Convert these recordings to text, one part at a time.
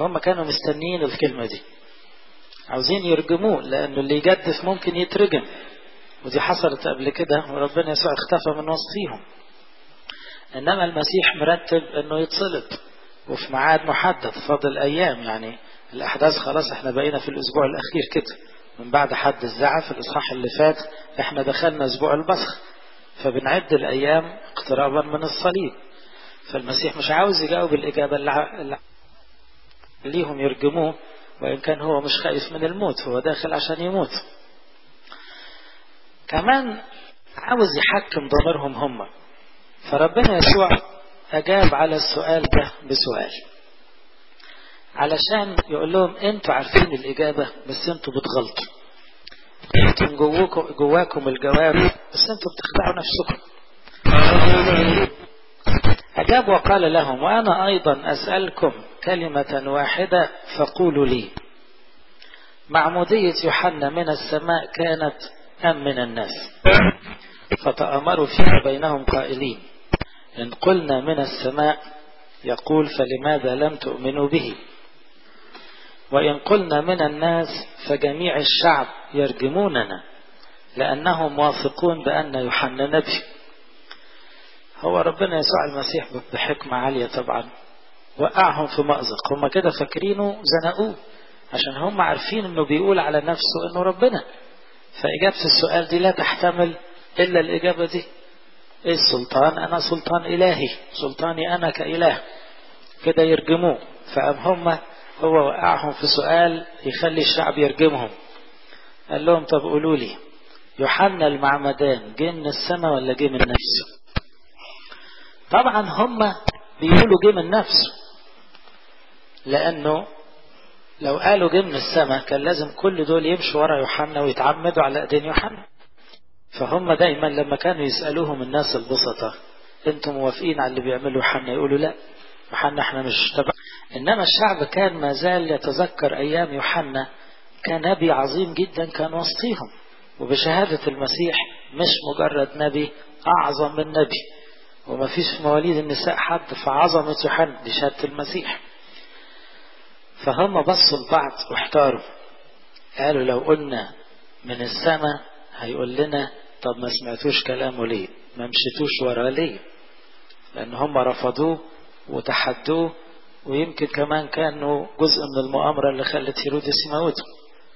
وهم كانوا مستنيين الكلمة دي عاوزين يرجموه لأنه اللي يجدف ممكن يترجم ودي حصلت قبل كده وربنا يسوع اختفى من وسطيهم إنما المسيح مرتب إنه يتصلب وفي ميعاد محدد فاضل أيام يعني الأحداث خلاص احنا بقينا في الأسبوع الأخير كده من بعد حد الزعف الإصحاح اللي فات احنا دخلنا أسبوع البصخ فبنعد الأيام اقترابا من الصليب فالمسيح مش عاوز يجاوب الإجابة اللي ليهم يرجموه وإن كان هو مش خايف من الموت هو داخل عشان يموت كمان عاوز يحكم ضميرهم هم فربنا يسوع أجاب على السؤال ده بسؤال علشان يقول لهم انتوا عارفين الإجابة بس انتوا بتغلطوا انتوا جواكم, جواكم الجواب بس انتوا بتخدعوا نفسكم أجاب وقال لهم وأنا أيضا أسألكم كلمة واحدة فقولوا لي معمودية يوحنا من السماء كانت أم من الناس فتأمروا فيما بينهم قائلين إن قلنا من السماء يقول فلماذا لم تؤمنوا به وإن قلنا من الناس فجميع الشعب يرجموننا لأنهم واثقون بأن يوحنا نبي هو ربنا يسوع المسيح بحكمة عالية طبعا وقعهم في مأزق هم كده فاكرينه زنقوه عشان هم عارفين انه بيقول على نفسه انه ربنا فإجابة السؤال دي لا تحتمل إلا الإجابة دي إيه السلطان أنا سلطان إلهي سلطاني أنا كإله كده يرجموه فأم هم هو وقعهم في سؤال يخلي الشعب يرجمهم قال لهم طب قولوا لي يوحنا المعمدان جه من السماء ولا جه من نفسه طبعا هم بيقولوا جه من نفسه لأنه لو قالوا جه من السماء كان لازم كل دول يمشوا ورا يوحنا ويتعمدوا على ايدين يوحنا فهم دايما لما كانوا يسألوهم الناس البسطة انتم موافقين على اللي بيعمله يوحنا يقولوا لا يوحنا احنا مش تبع انما الشعب كان ما زال يتذكر ايام يوحنا كنبي عظيم جدا كان وسطيهم وبشهادة المسيح مش مجرد نبي اعظم من نبي وما فيش في مواليد النساء حد في عظمة يوحنا دي شهادة المسيح فهم بصوا لبعض واحتاروا قالوا لو قلنا من السماء هيقول لنا طب ما سمعتوش كلامه ليه ما مشيتوش وراه ليه لان هم رفضوه وتحدوه ويمكن كمان كانوا جزء من المؤامرة اللي خلت هيرودس يموته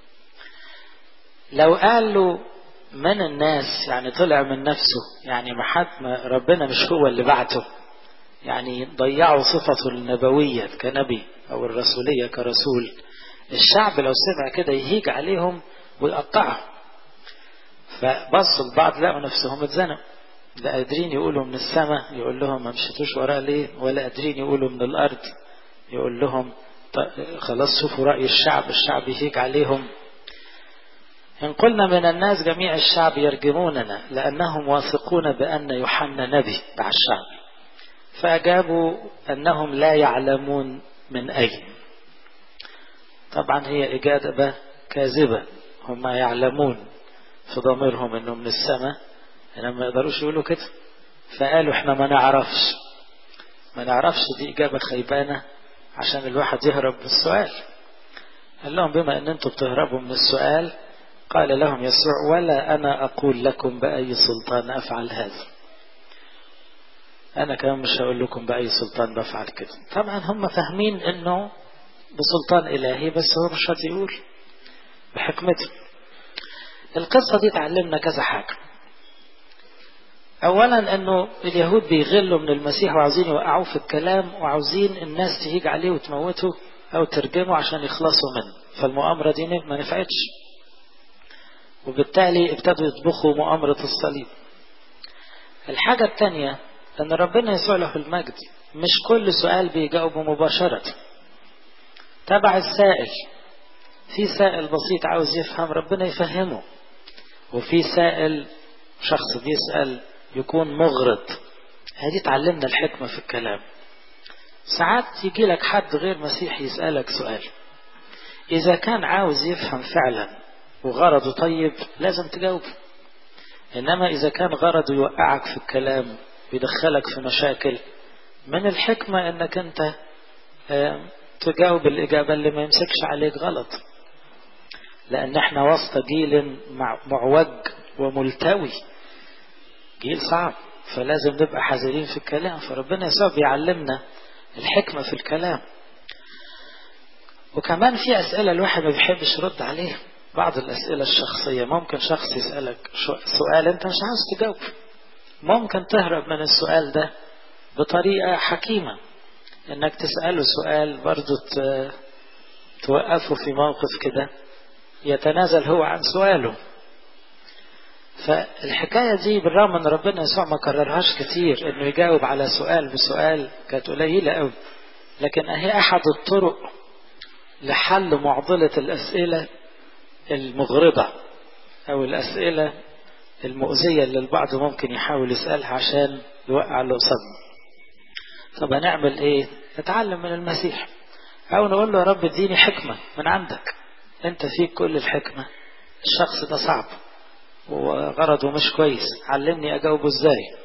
لو قال له من الناس يعني طلع من نفسه يعني ما حد ما ربنا مش هو اللي بعته يعني ضيعوا صفته النبوية كنبي أو الرسولية كرسول الشعب لو سمع كده يهيج عليهم ويقطعهم فبصوا البعض لقوا نفسهم اتزنقوا لا قادرين يقولوا من السماء يقول لهم ما مشيتوش وراه ليه ولا قادرين يقولوا من الأرض يقول لهم خلاص شوفوا رأي الشعب الشعب يهيج عليهم إن قلنا من الناس جميع الشعب يرجموننا لأنهم واثقون بأن يوحنا نبي مع الشعب فأجابوا أنهم لا يعلمون من أين طبعا هي إجابة كاذبة هم يعلمون في ضميرهم أنه من السماء إنما ما يقدروش يقولوا كده فقالوا احنا ما نعرفش ما نعرفش دي إجابة خيبانة عشان الواحد يهرب من السؤال قال لهم بما أن أنتم بتهربوا من السؤال قال لهم يسوع ولا أنا أقول لكم بأي سلطان أفعل هذا أنا كمان مش هقول لكم بأي سلطان بفعل كده طبعا هم فاهمين أنه بسلطان إلهي بس هو مش راضي يقول بحكمته القصة دي تعلمنا كذا حاجة أولا أنه اليهود بيغلوا من المسيح وعاوزين يوقعوه في الكلام وعاوزين الناس تهيج عليه وتموته أو ترجمه عشان يخلصوا منه فالمؤامرة دي ما نفعتش وبالتالي ابتدوا يطبخوا مؤامرة الصليب الحاجة الثانية أن ربنا يسوع له المجد مش كل سؤال بيجاوبه مباشرة تبع السائل في سائل بسيط عاوز يفهم ربنا يفهمه وفي سائل شخص بيسأل يكون مغرض هذه تعلمنا الحكمة في الكلام ساعات يجي لك حد غير مسيحي يسألك سؤال إذا كان عاوز يفهم فعلا وغرضه طيب لازم تجاوبه إنما إذا كان غرضه يوقعك في الكلام ويدخلك في مشاكل من الحكمة إنك أنت تجاوب الإجابة اللي ما يمسكش عليك غلط لأن احنا وسط جيل معوج وملتوي جيل صعب فلازم نبقى حذرين في الكلام فربنا يسوع بيعلمنا الحكمة في الكلام وكمان في أسئلة الواحد ما بيحبش يرد عليها بعض الأسئلة الشخصية ممكن شخص يسألك سؤال أنت مش عاوز تجاوب ممكن تهرب من السؤال ده بطريقة حكيمة انك تسأله سؤال برضو توقفه في موقف كده يتنازل هو عن سؤاله فالحكاية دي بالرغم ان ربنا يسوع ما كررهاش كتير انه يجاوب على سؤال بسؤال كانت قليلة قوي لكن اهي احد الطرق لحل معضلة الاسئلة المغرضة او الاسئلة المؤذية اللي البعض ممكن يحاول يسألها عشان يوقع اللي قصادنا طب هنعمل ايه نتعلم من المسيح او نقول له يا رب اديني حكمة من عندك انت فيك كل الحكمة الشخص ده صعب وغرضه مش كويس علمني اجاوبه ازاي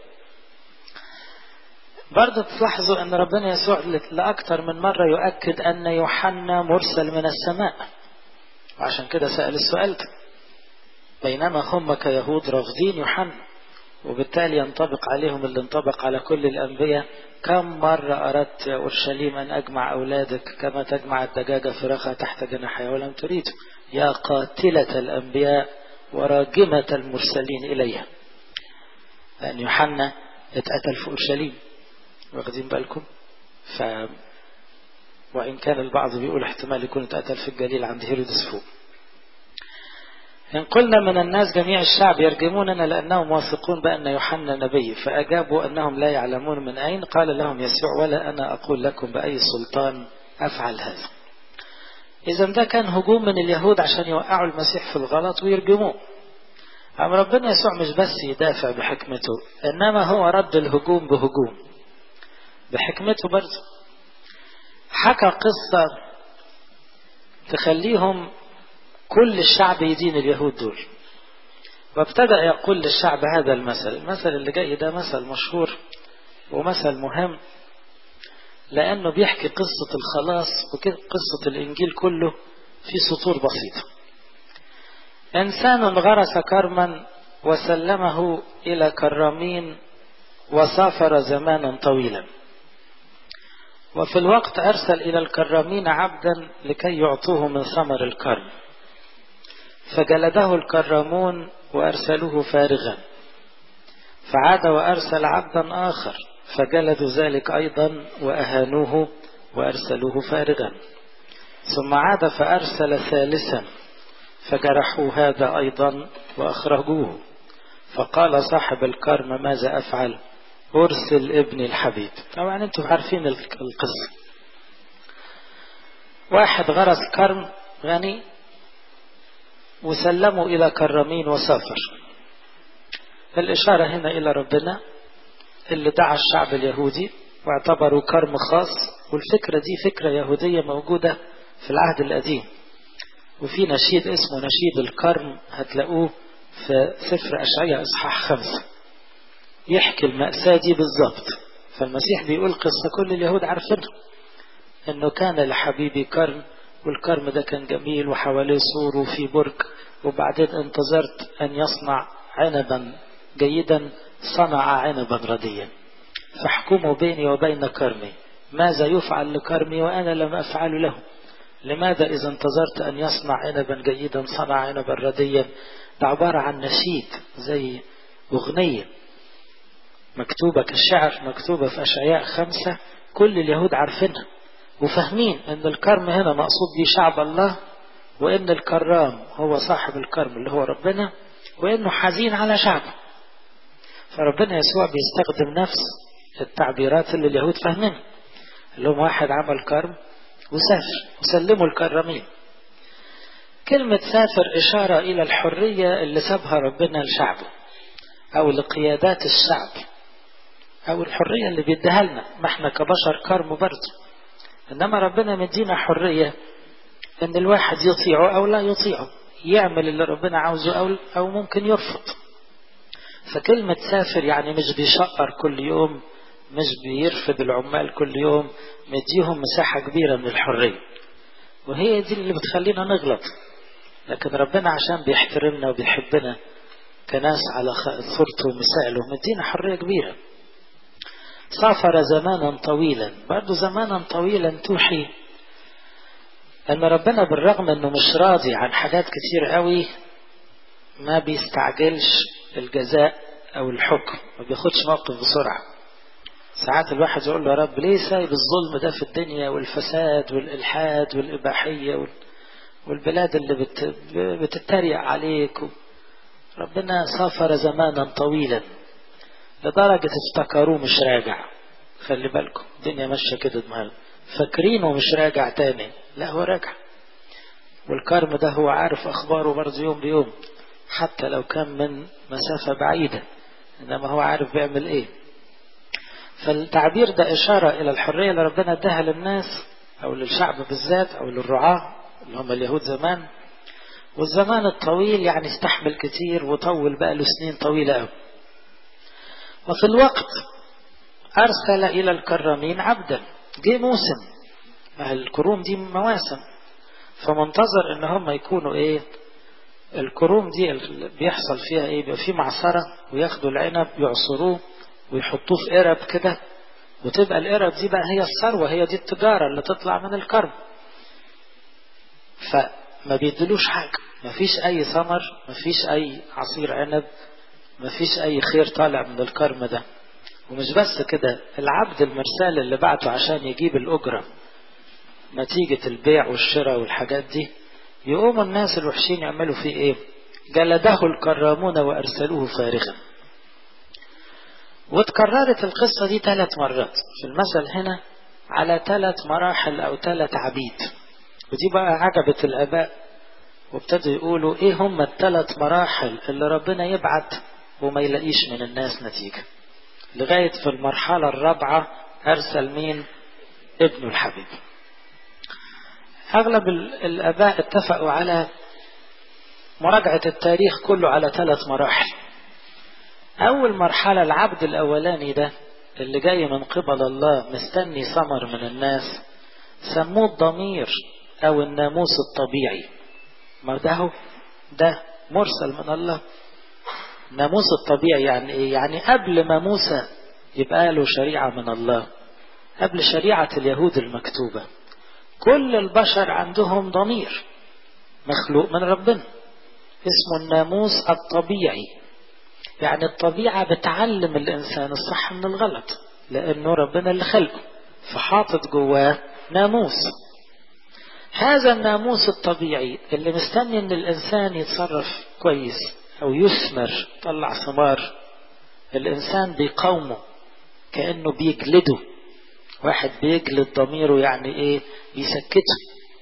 برضه تلاحظوا ان ربنا يسوع لأكثر من مرة يؤكد ان يوحنا مرسل من السماء وعشان كده سأل السؤال ده بينما هم كيهود رافضين يوحنا وبالتالي ينطبق عليهم اللي انطبق على كل الأنبياء كم مرة أردت يا أورشليم أن أجمع أولادك كما تجمع الدجاجة فراخها تحت جناحها ولم تريد يا قاتلة الأنبياء وراجمة المرسلين إليها لأن يوحنا اتقتل في أورشليم واخدين بالكم ف وإن كان البعض بيقول احتمال يكون اتقتل في الجليل عند هيرودس فوق إن قلنا من الناس جميع الشعب يرجموننا لأنهم واثقون بأن يوحنا نبي فأجابوا أنهم لا يعلمون من أين قال لهم يسوع ولا أنا أقول لكم بأي سلطان أفعل هذا إذا ده كان هجوم من اليهود عشان يوقعوا المسيح في الغلط ويرجموه أما ربنا يسوع مش بس يدافع بحكمته إنما هو رد الهجوم بهجوم بحكمته برضه حكى قصة تخليهم كل الشعب يدين اليهود دول وابتدأ يقول للشعب هذا المثل المثل اللي جاي ده مثل مشهور ومثل مهم لأنه بيحكي قصة الخلاص وقصة الإنجيل كله في سطور بسيطة إنسان غرس كرما وسلمه إلى كرامين وسافر زمانا طويلا وفي الوقت أرسل إلى الكرامين عبدا لكي يعطوه من ثمر الكرم فجلده الكرامون وأرسلوه فارغا فعاد وأرسل عبدا آخر فجلدوا ذلك أيضا وأهانوه وأرسلوه فارغا ثم عاد فأرسل ثالثا فجرحوا هذا أيضا وأخرجوه فقال صاحب الكرم ماذا أفعل أرسل ابني الحبيب طبعا أنتم عارفين القصة واحد غرس كرم غني وسلموا إلى كرمين وسافر الإشارة هنا إلى ربنا اللي دعا الشعب اليهودي واعتبروا كرم خاص والفكرة دي فكرة يهودية موجودة في العهد القديم وفي نشيد اسمه نشيد الكرم هتلاقوه في سفر أشعياء إصحاح خمسة يحكي المأساة دي بالظبط فالمسيح بيقول قصة كل اليهود عارفينها انه كان لحبيبي كرم والكرم ده كان جميل وحواليه سور وفي برج وبعدين انتظرت أن يصنع عنبا جيدا صنع عنبا رديا فاحكموا بيني وبين كرمي ماذا يفعل لكرمي وأنا لم أفعل له لماذا إذا انتظرت أن يصنع عنبا جيدا صنع عنبا رديا ده عبارة عن نشيد زي أغنية مكتوبة كالشعر مكتوبة في أشعياء خمسة كل اليهود عارفينها وفاهمين أن الكرم هنا مقصود به شعب الله وأن الكرام هو صاحب الكرم اللي هو ربنا وأنه حزين على شعبه فربنا يسوع بيستخدم نفس التعبيرات اللي اليهود فاهمينها اللي هم واحد عمل كرم وسافر وسلموا الكرمين كلمة سافر إشارة إلى الحرية اللي سابها ربنا لشعبه أو لقيادات الشعب أو الحرية اللي بيديها لنا ما احنا كبشر كرم برضه إنما ربنا مدينا حرية إن الواحد يطيعه أو لا يطيعه يعمل اللي ربنا عاوزه أو, أو ممكن يرفض فكلمة سافر يعني مش بيشقر كل يوم مش بيرفد العمال كل يوم مديهم مساحة كبيرة من الحرية وهي دي اللي بتخلينا نغلط لكن ربنا عشان بيحترمنا وبيحبنا كناس على صورته ومثاله مدينا حرية كبيرة سافر زمانا طويلا برضه زمانا طويلا توحي أن ربنا بالرغم أنه مش راضي عن حاجات كتير قوي ما بيستعجلش الجزاء أو الحكم ما بياخدش موقف بسرعة ساعات الواحد يقول له يا رب ليه سايب الظلم ده في الدنيا والفساد والإلحاد والإباحية والبلاد اللي بت... بتتريق عليك ربنا سافر زمانا طويلا لدرجة افتكروه مش راجع خلي بالكم الدنيا ماشية كده دماغ فاكرينه مش راجع تاني لا هو راجع والكرم ده هو عارف أخباره برضه يوم بيوم حتى لو كان من مسافة بعيدة إنما هو عارف بيعمل إيه فالتعبير ده إشارة إلى الحرية اللي ربنا اداها للناس أو للشعب بالذات أو للرعاة اللي هم اليهود زمان والزمان الطويل يعني استحمل كتير وطول بقى له سنين طويلة قوي وفي الوقت أرسل إلى الكرامين عبدا جه موسم الكروم دي مواسم فمنتظر ان هم يكونوا ايه الكروم دي اللي بيحصل فيها ايه بيبقى في معصرة وياخدوا العنب يعصروه ويحطوه في قرب كده وتبقى القرب دي بقى هي الثروة هي دي التجارة اللي تطلع من الكرم فما بيدلوش حاجة ما فيش أي ثمر ما فيش أي عصير عنب ما فيش أي خير طالع من الكرم ده ومش بس كده العبد المرسال اللي بعته عشان يجيب الأجرة نتيجة البيع والشراء والحاجات دي يقوموا الناس الوحشين يعملوا فيه ايه جلده الكرامون وأرسلوه فارغا وتكررت القصة دي ثلاث مرات في المثل هنا على ثلاث مراحل أو ثلاث عبيد ودي بقى عجبت الآباء وابتدوا يقولوا ايه هم الثلاث مراحل اللي ربنا يبعت وما يلاقيش من الناس نتيجة لغاية في المرحلة الرابعة أرسل مين ابن الحبيب أغلب الآباء اتفقوا على مراجعة التاريخ كله على ثلاث مراحل أول مرحلة العبد الأولاني ده اللي جاي من قبل الله مستني ثمر من الناس سموه الضمير أو الناموس الطبيعي ما ده هو ده مرسل من الله الناموس الطبيعي يعني إيه؟ يعني قبل ما موسى يبقى له شريعة من الله قبل شريعة اليهود المكتوبة كل البشر عندهم ضمير مخلوق من ربنا اسمه الناموس الطبيعي يعني الطبيعة بتعلم الإنسان الصح من الغلط لأنه ربنا اللي خلقه فحاطط جواه ناموس هذا الناموس الطبيعي اللي مستني ان الانسان يتصرف كويس او يثمر طلع ثمار الانسان بيقاومه كانه بيجلده واحد بيجلد ضميره يعني ايه بيسكته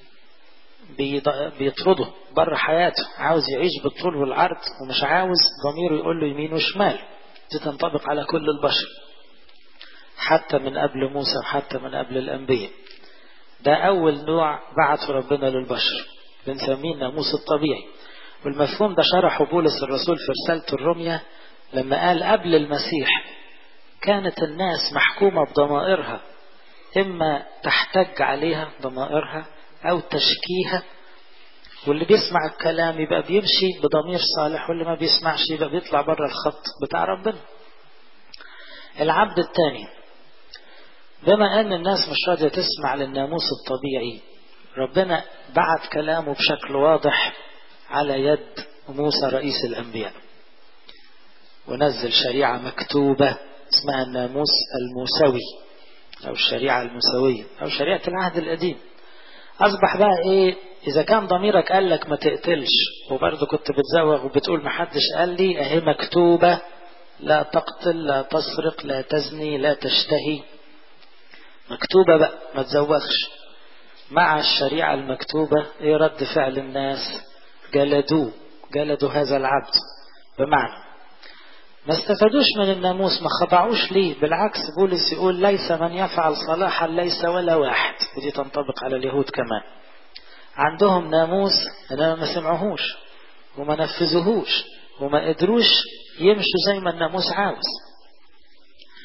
بيطرده بره حياته عاوز يعيش بالطول والعرض ومش عاوز ضميره يقول له يمين وشمال دي تنطبق على كل البشر حتى من قبل موسى وحتى من قبل الأنبياء ده أول نوع بعثه ربنا للبشر بنسميه الناموس الطبيعي والمفهوم ده شرحه بولس الرسول في رسالته الرمية لما قال قبل المسيح كانت الناس محكومة بضمائرها إما تحتج عليها ضمائرها أو تشكيها واللي بيسمع الكلام يبقى بيمشي بضمير صالح واللي ما بيسمعش يبقى بيطلع بره الخط بتاع ربنا العبد الثاني بما أن الناس مش راضية تسمع للناموس الطبيعي ربنا بعت كلامه بشكل واضح على يد موسى رئيس الأنبياء ونزل شريعة مكتوبة اسمها الناموس الموسوي أو الشريعة الموسوية أو شريعة العهد القديم أصبح بقى إيه إذا كان ضميرك قال لك ما تقتلش وبرضه كنت بتزوغ وبتقول ما حدش قال لي أهي مكتوبة لا تقتل لا تسرق لا تزني لا تشتهي مكتوبة بقى ما تزوغش مع الشريعة المكتوبة ايه رد فعل الناس جلدوه جلدوا هذا العبد بمعنى ما استفادوش من الناموس ما خضعوش ليه بالعكس بولس يقول ليس من يفعل صلاحا ليس ولا واحد ودي تنطبق على اليهود كمان عندهم ناموس انما ما سمعوهوش وما نفذوهوش وما قدروش يمشوا زي ما الناموس عاوز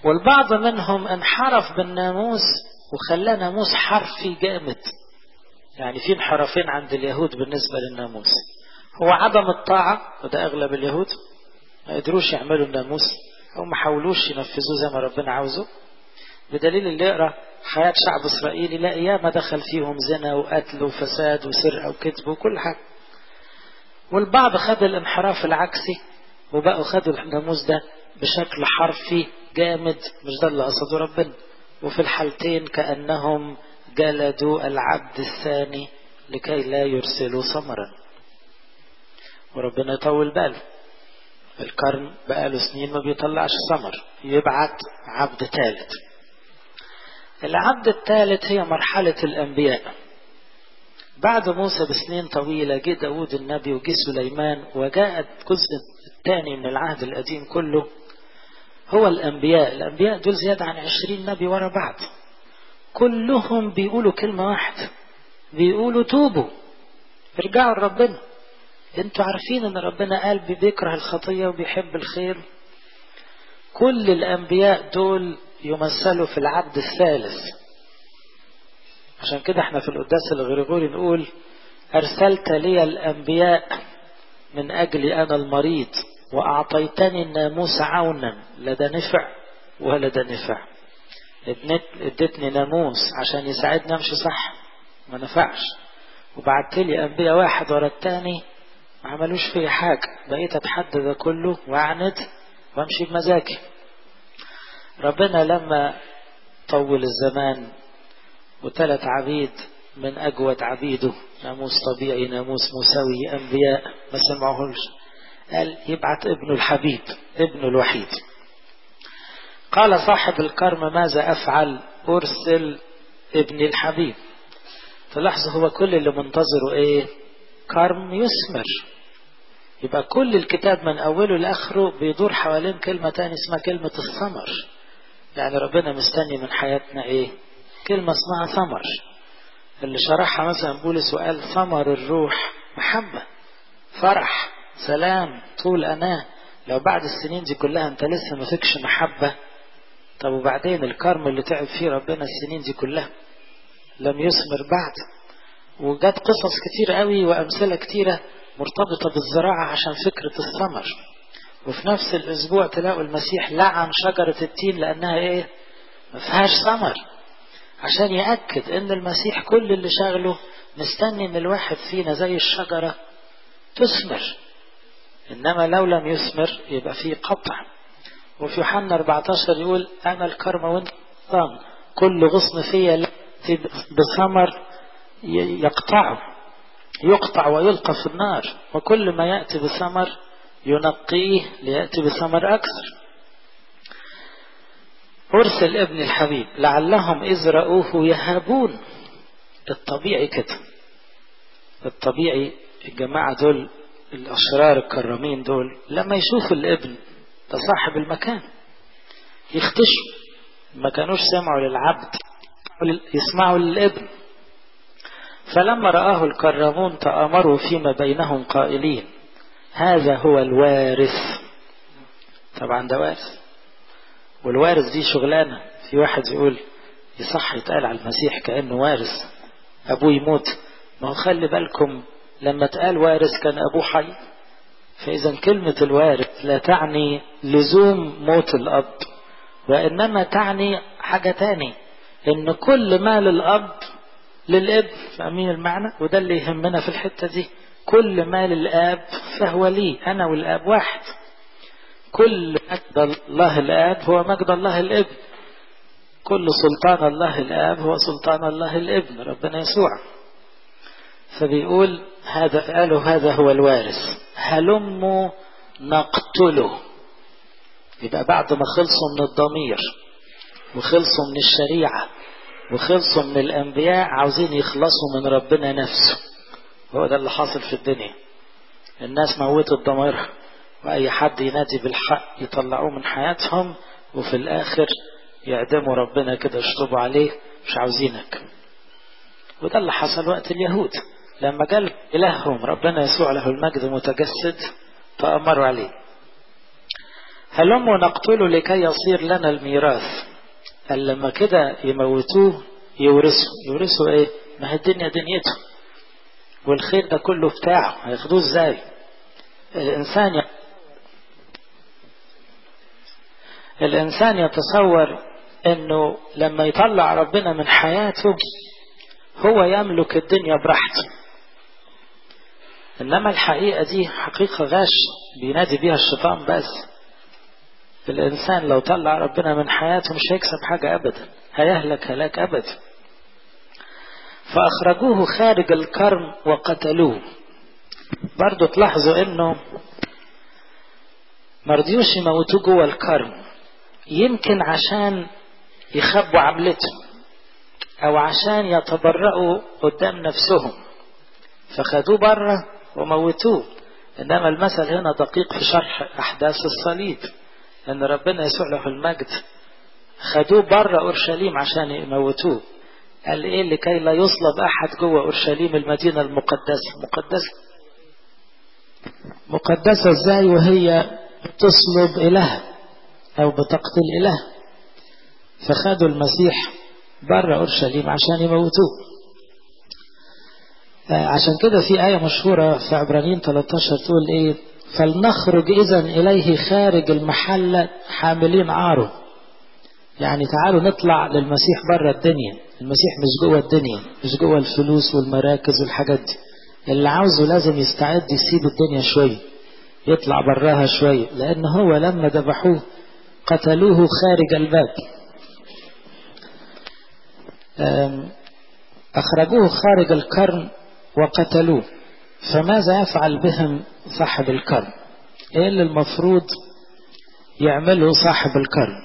والبعض منهم انحرف بالناموس وخلاه ناموس حرفي جامد يعني في انحرافين عند اليهود بالنسبة للناموس هو عدم الطاعة وده أغلب اليهود ما قدروش يعملوا الناموس أو ما حاولوش ينفذوه زي ما ربنا عاوزه بدليل اللي يقرأ حياة شعب إسرائيل يلاقي ياما دخل فيهم زنا وقتل وفساد وسرقة وكذب وكل حاجة والبعض خد الانحراف العكسي وبقوا خدوا الناموس ده بشكل حرفي جامد مش ده اللي قصده ربنا وفي الحالتين كأنهم جلدوا العبد الثاني لكي لا يرسلوا ثمرا وربنا يطول باله القرن بقاله سنين ما بيطلعش ثمر يبعت عبد ثالث العبد الثالث هي مرحلة الأنبياء بعد موسى بسنين طويلة جه داود النبي وجه سليمان وجاء الجزء الثاني من العهد القديم كله هو الأنبياء الأنبياء دول زيادة عن عشرين نبي ورا بعض كلهم بيقولوا كلمة واحدة بيقولوا توبوا ارجعوا لربنا انتوا عارفين ان ربنا قال بيكره الخطية وبيحب الخير كل الأنبياء دول يمثلوا في العبد الثالث عشان كده احنا في القداس الغريغوري نقول أرسلت لي الأنبياء من أجلي أنا المريض وأعطيتني الناموس عونا لا ده نفع ولا ده نفع اديتني ناموس عشان يساعدني امشي صح ما نفعش وبعت لي انبياء واحد ورا التاني ما عملوش فيه حاجة بقيت اتحدى ده كله واعند وامشي بمزاجي ربنا لما طول الزمان وثلاث عبيد من أجود عبيده ناموس طبيعي ناموس موسوي أنبياء ما سمعوهمش قال يبعت ابنه الحبيب ابنه الوحيد قال صاحب الكرم ماذا أفعل أرسل ابني الحبيب تلاحظوا هو كل اللي منتظره ايه كرم يثمر يبقى كل الكتاب من أوله لآخره بيدور حوالين كلمة تاني اسمها كلمة الثمر يعني ربنا مستني من حياتنا ايه كلمة اسمها ثمر اللي شرحها مثلا بولس وقال ثمر الروح محبة فرح سلام طول أناه لو بعد السنين دي كلها انت لسه ما فيكش محبة طب وبعدين الكرم اللي تعب فيه ربنا السنين دي كلها لم يثمر بعد وجات قصص كتير قوي وأمثلة كتيرة مرتبطة بالزراعة عشان فكرة الثمر وفي نفس الأسبوع تلاقوا المسيح لعن شجرة التين لأنها إيه ما فيهاش ثمر عشان يأكد إن المسيح كل اللي شغله مستني إن الواحد فينا زي الشجرة تثمر إنما لو لم يثمر يبقى فيه قطع وفي يوحنا 14 يقول أنا الكرمة وأنت الطعم كل غصن فيا بثمر يقطعه يقطع ويلقى في النار وكل ما يأتي بثمر ينقيه ليأتي بثمر أكثر أرسل ابن الحبيب لعلهم إذ رأوه يهابون الطبيعي كده الطبيعي الجماعة دول الأشرار الكرامين دول لما يشوفوا الابن ده صاحب المكان يختشوا ما كانوش سمعوا للعبد يسمعوا للابن فلما رآه الكرامون تآمروا فيما بينهم قائلين هذا هو الوارث طبعا ده وارث والوارث دي شغلانة في واحد يقول يصح يتقال على المسيح كأنه وارث أبوه يموت ما هو خلي بالكم لما اتقال وارث كان أبوه حي فإذا كلمة الوارث لا تعني لزوم موت الأب وإنما تعني حاجة تاني إن كل مال الأب للابن فاهمين المعنى وده اللي يهمنا في الحتة دي كل مال الآب فهو لي أنا والآب واحد كل مجد الله الآب هو مجد الله الابن كل سلطان الله الآب هو سلطان الله الابن ربنا يسوع فبيقول هذا قالوا هذا هو الوارث هلموا نقتله يبقى بعد ما خلصوا من الضمير وخلصوا من الشريعة وخلصوا من الأنبياء عاوزين يخلصوا من ربنا نفسه هو ده اللي حاصل في الدنيا الناس موتت ضميرها وأي حد ينادي بالحق يطلعوه من حياتهم وفي الآخر يعدموا ربنا كده يشطبوا عليه مش عاوزينك وده اللي حصل وقت اليهود لما قال إلههم ربنا يسوع له المجد متجسد تأمروا عليه هلم نقتله لكي يصير لنا الميراث قال لما كده يموتوه يورثوا يورثوا ايه ما هي الدنيا دنيته والخير ده كله بتاعه هياخدوه ازاي الانسان ي... الانسان يتصور انه لما يطلع ربنا من حياته هو يملك الدنيا براحته انما الحقيقة دي حقيقة غش بينادي بيها الشيطان بس الانسان لو طلع ربنا من حياته مش هيكسب حاجة ابدا هيهلك هلاك ابدا فاخرجوه خارج الكرم وقتلوه برضو تلاحظوا انه مرضيوش يموتوه جوه الكرم يمكن عشان يخبوا عملته او عشان يتبرأوا قدام نفسهم فخدوه بره وموتوه انما المثل هنا دقيق في شرح احداث الصليب ان ربنا يسوع له المجد خدوه بره اورشليم عشان يموتوه قال ايه لكي لا يصلب احد جوه اورشليم المدينه المقدسه مقدسه مقدسه ازاي وهي تصلب اله او بتقتل اله فخدوا المسيح بره اورشليم عشان يموتوه عشان كده في آية مشهورة في عبرانيين 13 تقول إيه فلنخرج إذا إليه خارج المحلة حاملين عاره يعني تعالوا نطلع للمسيح بره الدنيا المسيح مش جوه الدنيا مش جوه الفلوس والمراكز والحاجات دي اللي عاوزه لازم يستعد يسيب الدنيا شوية يطلع براها شوية لأن هو لما ذبحوه قتلوه خارج الباب أخرجوه خارج الكرم وقتلوه فماذا يفعل بهم صاحب الكرم ايه اللي المفروض يعمله صاحب الكرم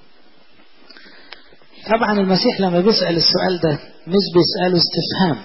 طبعا المسيح لما بيسأل السؤال ده مش بيسأله استفهام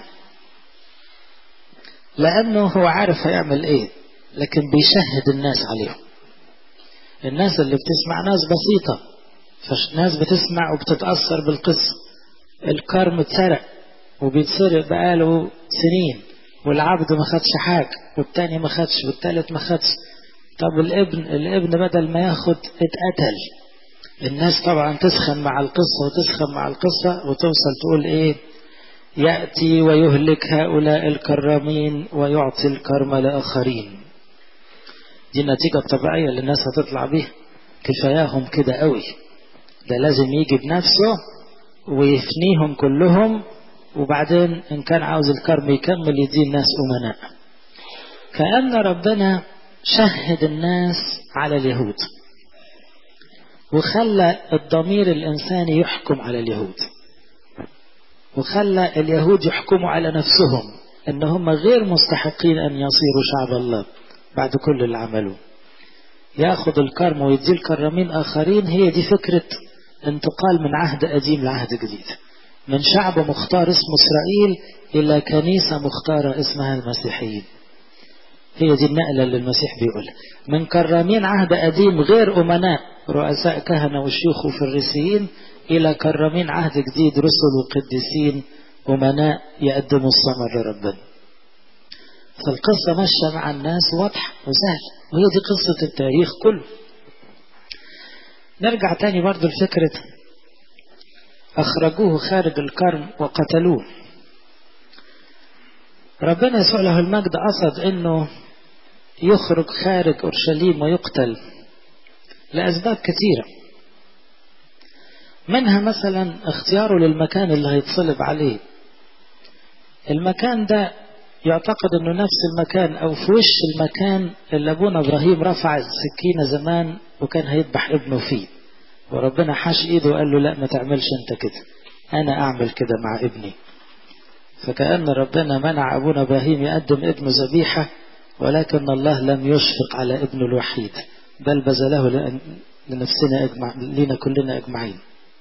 لأنه هو عارف هيعمل ايه لكن بيشهد الناس عليه الناس اللي بتسمع ناس بسيطة فالناس بتسمع وبتتأثر بالقصة الكرم اتسرق وبيتسرق بقاله سنين والعبد ما خدش حاجة والتاني ما خدش والتالت ما خدش طب الابن الابن بدل ما ياخد اتقتل الناس طبعا تسخن مع القصة وتسخن مع القصة وتوصل تقول ايه يأتي ويهلك هؤلاء الكرامين ويعطي الكرم لآخرين دي النتيجة الطبيعية اللي الناس هتطلع بيها كفاياهم كده قوي ده لازم يجي بنفسه ويفنيهم كلهم وبعدين إن كان عاوز الكرم يكمل يدي الناس أمناء كأن ربنا شهد الناس على اليهود وخلى الضمير الإنساني يحكم على اليهود وخلى اليهود يحكموا على نفسهم ان هم غير مستحقين ان يصيروا شعب الله بعد كل اللي عملوه ياخذ الكرم ويدي الكرمين اخرين هي دي فكرة انتقال من عهد قديم لعهد جديد من شعب مختار اسمه اسرائيل الى كنيسة مختارة اسمها المسيحيين هي دي النقلة اللي المسيح بيقولها من كرامين عهد قديم غير أمناء رؤساء كهنة وشيوخ وفريسيين إلى كرامين عهد جديد رسل وقديسين أمناء يقدموا الثمر لربنا فالقصة ماشية مع الناس واضحة وسهل وهي دي قصة التاريخ كله نرجع تاني برضو لفكرة أخرجوه خارج الكرم وقتلوه ربنا يسوع له المجد قصد انه يخرج خارج اورشليم ويقتل لاسباب كثيره منها مثلا اختياره للمكان اللي هيتصلب عليه المكان ده يعتقد انه نفس المكان او في وش المكان اللي ابونا ابراهيم رفع السكينه زمان وكان هيذبح ابنه فيه وربنا حاش ايده وقال له لا ما تعملش انت كده انا اعمل كده مع ابني فكأن ربنا منع أبونا إبراهيم يقدم ابنه ذبيحة ولكن الله لم يشفق على ابنه الوحيد بل بذله لنفسنا أجمع لنا كلنا أجمعين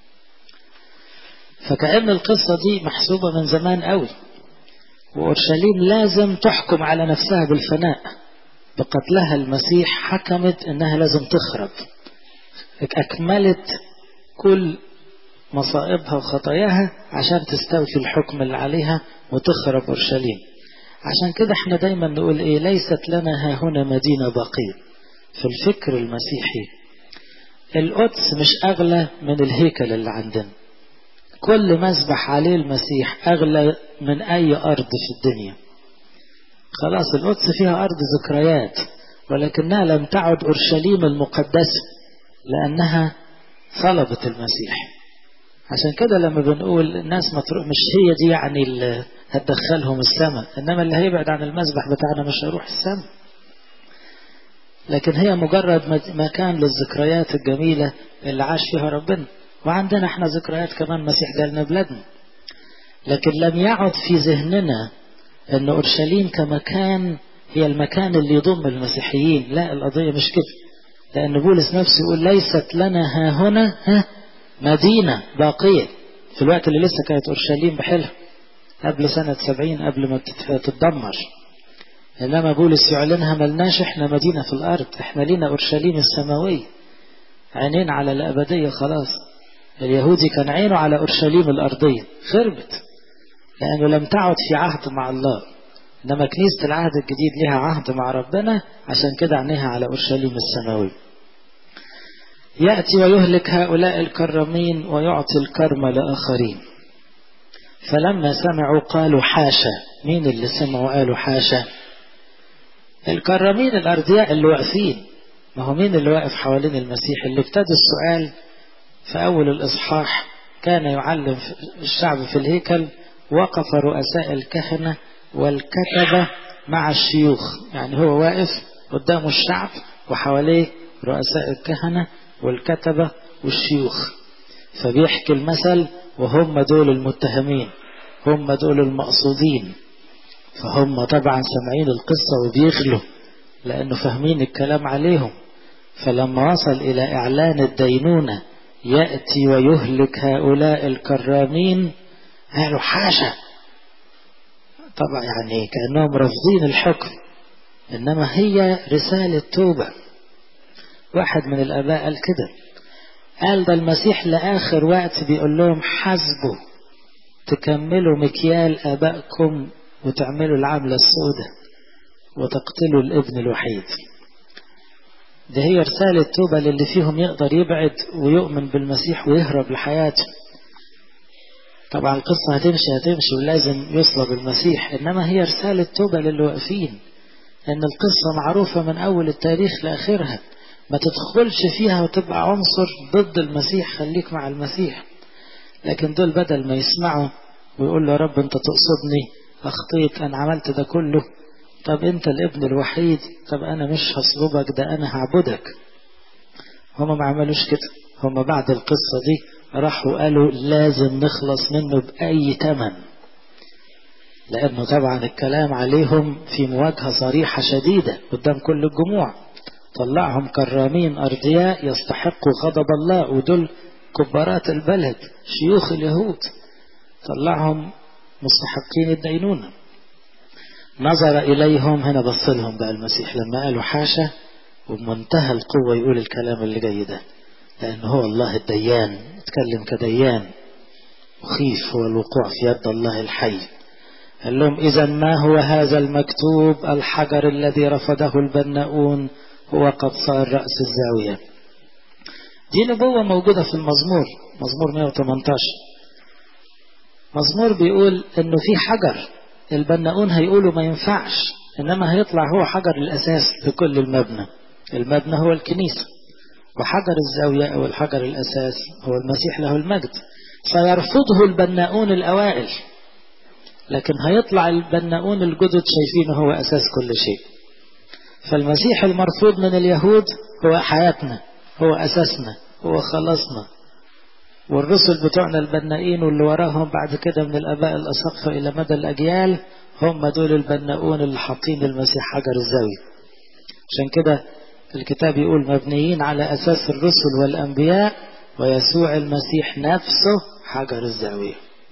فكأن القصة دي محسوبة من زمان قوي وأورشليم لازم تحكم على نفسها بالفناء بقتلها المسيح حكمت إنها لازم تخرب أكملت كل مصائبها وخطاياها عشان تستوفي الحكم اللي عليها وتخرب أورشليم عشان كده احنا دايما نقول ايه ليست لنا ها هنا مدينة باقية في الفكر المسيحي القدس مش أغلى من الهيكل اللي عندنا كل مسبح عليه المسيح أغلى من أي أرض في الدنيا خلاص القدس فيها أرض ذكريات ولكنها لم تعد أورشليم المقدسة لأنها صلبت المسيح عشان كده لما بنقول الناس مطروح مش هي دي يعني اللي هتدخلهم السماء إنما اللي هيبعد عن المسبح بتاعنا مش هيروح السماء لكن هي مجرد مكان للذكريات الجميلة اللي عاش فيها ربنا وعندنا احنا ذكريات كمان مسيح جالنا بلادنا لكن لم يعد في ذهننا ان اورشليم كمكان هي المكان اللي يضم المسيحيين لا القضية مش كده لان بولس نفسه يقول ليست لنا ها هنا ها مدينة باقية في الوقت اللي لسه كانت اورشليم بحلها قبل سنة سبعين قبل ما تتدمر إنما بولس يعلنها ملناش إحنا مدينة في الأرض إحنا لينا أورشليم السماوية عينين على الأبدية خلاص اليهودي كان عينه على أورشليم الأرضية خربت لأنه لم تعد في عهد مع الله إنما كنيسة العهد الجديد لها عهد مع ربنا عشان كده عينيها على أورشليم السماوية يأتي ويهلك هؤلاء الكرمين ويعطي الكرم لآخرين فلما سمعوا قالوا حاشا مين اللي سمعوا قالوا حاشا الكرمين الأرضياء اللي واقفين ما هو مين اللي واقف حوالين المسيح اللي ابتدى السؤال في أول الإصحاح كان يعلم الشعب في الهيكل وقف رؤساء الكهنة والكتبة مع الشيوخ يعني هو واقف قدامه الشعب وحواليه رؤساء الكهنة والكتبة والشيوخ فبيحكي المثل وهم دول المتهمين هم دول المقصودين فهم طبعا سامعين القصة وبيغلوا لأنه فاهمين الكلام عليهم فلما وصل إلى إعلان الدينونة يأتي ويهلك هؤلاء الكرامين قالوا حاشا طبعا يعني كأنهم رافضين الحكم إنما هي رسالة توبة واحد من الآباء قال كده قال ده المسيح لآخر وقت بيقول لهم حاسبوا تكملوا مكيال آبائكم وتعملوا العملة السوداء وتقتلوا الابن الوحيد ده هي رسالة توبة للي فيهم يقدر يبعد ويؤمن بالمسيح ويهرب لحياته طبعا القصة هتمشي هتمشي ولازم يصلب المسيح إنما هي رسالة توبة للي واقفين إن القصة معروفة من أول التاريخ لآخرها ما تدخلش فيها وتبقى عنصر ضد المسيح خليك مع المسيح لكن دول بدل ما يسمعوا ويقول له يا رب انت تقصدني اخطيت انا عملت ده كله طب انت الابن الوحيد طب انا مش هصلبك ده انا هعبدك هما ما عملوش كده هما بعد القصة دي راحوا قالوا لازم نخلص منه بأي تمن لأنه طبعا الكلام عليهم في مواجهة صريحة شديدة قدام كل الجموع طلعهم كرامين أرضياء يستحقوا غضب الله ودول كبارات البلد شيوخ اليهود طلعهم مستحقين الدينونة نظر إليهم هنا بص لهم بقى المسيح لما قالوا حاشا وبمنتهى القوة يقول الكلام اللي جاي ده لأنه هو الله الديان يتكلم كديان مخيف هو الوقوع في يد الله الحي قال لهم إذا ما هو هذا المكتوب الحجر الذي رفضه البناؤون هو قد صار رأس الزاوية دي نبوة موجودة في المزمور مزمور 118 مزمور بيقول انه في حجر البناؤون هيقولوا ما ينفعش انما هيطلع هو حجر الاساس لكل المبنى المبنى هو الكنيسة وحجر الزاوية او الحجر الاساس هو المسيح له المجد سيرفضه البناؤون الاوائل لكن هيطلع البناؤون الجدد شايفينه هو اساس كل شيء فالمسيح المرفوض من اليهود هو حياتنا هو أساسنا هو خلصنا والرسل بتوعنا البنائين واللي وراهم بعد كده من الآباء الأسقف إلى مدى الأجيال هم دول البناؤون اللي حاطين المسيح حجر الزاوية عشان كده الكتاب يقول مبنيين على أساس الرسل والأنبياء ويسوع المسيح نفسه حجر الزاوية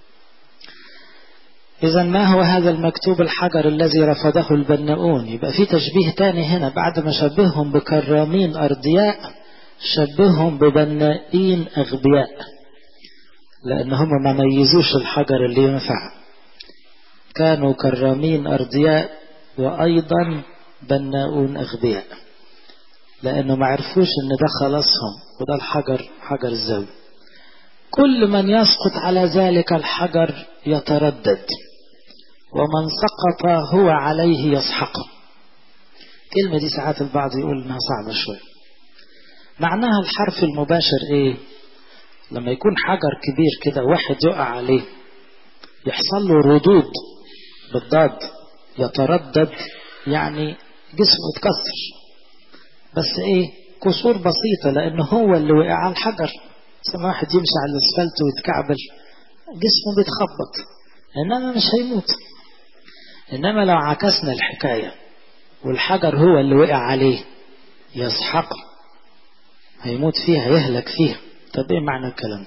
إذا ما هو هذا المكتوب الحجر الذي رفضه البناؤون يبقى في تشبيه تاني هنا بعد ما شبههم بكرامين أرضياء شبههم ببنائين أغبياء لأن هم ما ميزوش الحجر اللي ينفع كانوا كرامين أرضياء وأيضا بناؤون أغبياء لأنه ما عرفوش إن ده خلاصهم وده الحجر حجر الزاوية كل من يسقط على ذلك الحجر يتردد ومن سقط هو عليه يسحقه الكلمة دي ساعات البعض يقول إنها صعبة شوية معناها الحرف المباشر إيه لما يكون حجر كبير كده واحد يقع عليه يحصل له ردود بالضاد يتردد يعني جسمه يتكسر بس ايه كسور بسيطة لانه هو اللي وقع على الحجر سما واحد يمشي على الاسفلت ويتكعبل جسمه بيتخبط انما مش هيموت انما لو عكسنا الحكاية والحجر هو اللي وقع عليه يسحقه هيموت فيها يهلك فيها طب ايه معنى الكلام ده